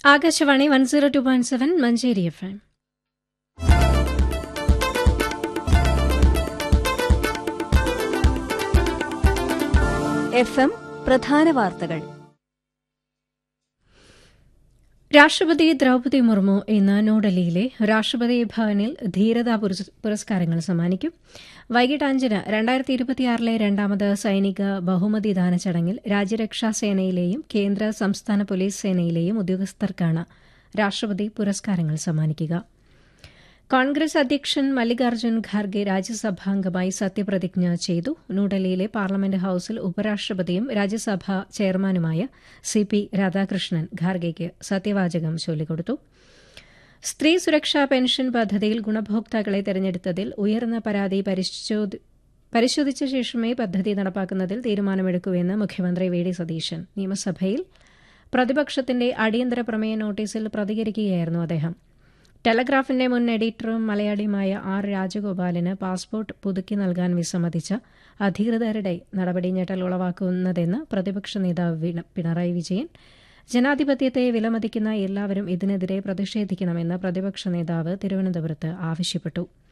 Akashvani one zero two point seven Manjeri F M F M പ്രധാന വാർത്തകൾ രാഷ്ട്രപതി ദ്രൌപതി മുർമു ഇന്ന് ന്യൂഡൽഹിയിലെ രാഷ്ട്രപതി ഭവനിൽ ധീരതാ പുരസ്- പുരസ്കാരങ്ങൾ സമ്മാനിക്കും വൈകിട്ട് അഞ്ചിന് രണ്ടായിരത്തി ഇരുപത്തിയാറിലെ രണ്ടാമത് സൈനിക ബഹുമതിദാന ചടങ്ങിൽ രാജ്യരക്ഷാ സേനയിലെയും കേന്ദ്ര സംസ്ഥാന പോലീസ് സേനയിലെയും ഉദ്യോഗസ്ഥർക്കാണ് രാഷ്ട്രപതി പുരസ്കാരങ്ങൾ സമ്മാനിക്കുക കോൺഗ്രസ് അധ്യക്ഷൻ മല്ലികാർജ്ജുൻ ഖാർഗെ രാജ്യസഭാംഗമായി സത്യപ്രതിജ്ഞ ചെയ്തു ന്യൂഡൽഹിയിലെ പാർലമെന്റ് ഹൌസിൽ ഉപരാഷ്ട്രപതിയും രാജ്യസഭാ ചെയർമാനുമായ സി പി രാധാകൃഷ്ണൻ ഖാർഗെയ്ക്ക് സത്യവാചകം ചൊല്ലിക്കൊടുത്തു സ്ത്രീ സുരക്ഷാ പെൻഷൻ പദ്ധതിയിൽ ഗുണഭോക്താക്കളെ തെരഞ്ഞെടുത്തതിൽ ഉയർന്ന പരാതി പരിശോധി- പരിശോധിച്ച ശേഷമേ പദ്ധതി നടപ്പാക്കുന്നതിൽ തീരുമാനമെടുക്കൂവെന്ന് മുഖ്യമന്ത്രി വി ഡി സതീശൻ നിയമസഭയിൽ പ്രതിപക്ഷത്തിന്റെ അടിയന്തര പ്രമേയ നോട്ടീസിൽ പ്രതികരിക്കുകയായിരുന്നു അദ്ദേഹം ടെലഗ്രാഫിന്റെ മുൻ എഡിറ്ററും മലയാളിയുമായ ആർ രാജഗോപാലിന് പാസ്പോർട്ട് പുതുക്കി നൽകാൻ വിസമ്മതിച്ച അധികൃതരുടെ നടപടി ഞെട്ടൽ ഉളവാക്കുന്നതെന്ന് പ്രതിപക്ഷ നേതാവ് വീണ- പിണറായി വിജയൻ ജനാധിപത്യത്തെ വിലമതിക്കുന്ന എല്ലാവരും ഇതിനെതിരെ പ്രതിഷേധിക്കണമെന്ന് പ്രതിപക്ഷ നേതാവ് തിരുവനന്തപുരത്ത് ആവശ്യപ്പെട്ടു